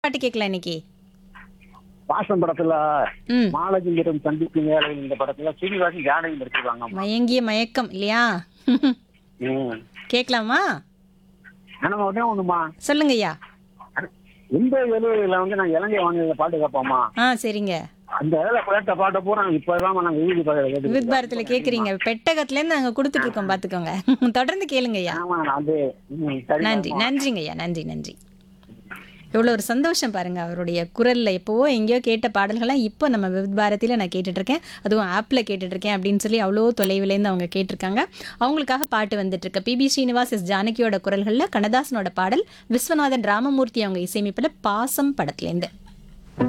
பாட்டு கேட்கலாம் இன்னைக்கு பாசம் படத்துல ம் மாலஜிங்கிடம் சந்திக்கும் வேலையில் இந்த படத்துல சீனிவாசன் ஜானகி நடிச்சிருக்காங்க மயங்கிய மயக்கம் இல்லையா ம் கேட்கலாமா ஆனா உடனே ஒண்ணுமா சொல்லுங்க ஐயா இந்த எழுவதுல வந்து நான் இலங்கை வானிலை பாட்டு கேட்போமா ஆ சரிங்க அந்த வேலை கேட்ட பாட்டை பூரா இப்பதான் நாங்க வீதி பாட்டு வித் பாரத்தில் கேட்குறீங்க பெட்டகத்துலேருந்து நாங்கள் கொடுத்துட்டு இருக்கோம் பார்த்துக்கோங்க தொடர்ந்து கேளுங்க ஐயா ஆமா நான் அது ம், சரி நன்றி நன்றிங்க ஐயா நன்றி நன்றி எவ்வளோ ஒரு சந்தோஷம் பாருங்க அவருடைய குரல்ல எப்போவோ எங்கேயோ கேட்ட பாடல்கள்லாம் இப்போ நம்ம வித் பாரதியில் நான் கேட்டுட்டு இருக்கேன் அதுவும் ஆப்பில் கேட்டுட்டு இருக்கேன் அப்படின்னு சொல்லி அவ்வளோ தொலைவிலேருந்து அவங்க கேட்டிருக்காங்க அவங்களுக்காக பாட்டு வந்துட்டு இருக்கு பிபி ஸ்ரீனிவாஸ் எஸ் ஜானகியோட குரல்களில் கண்ணதாசனோட பாடல் விஸ்வநாதன் ராமமூர்த்தி அவங்க இசையமைப்பில் பாசம் படத்துலேருந்து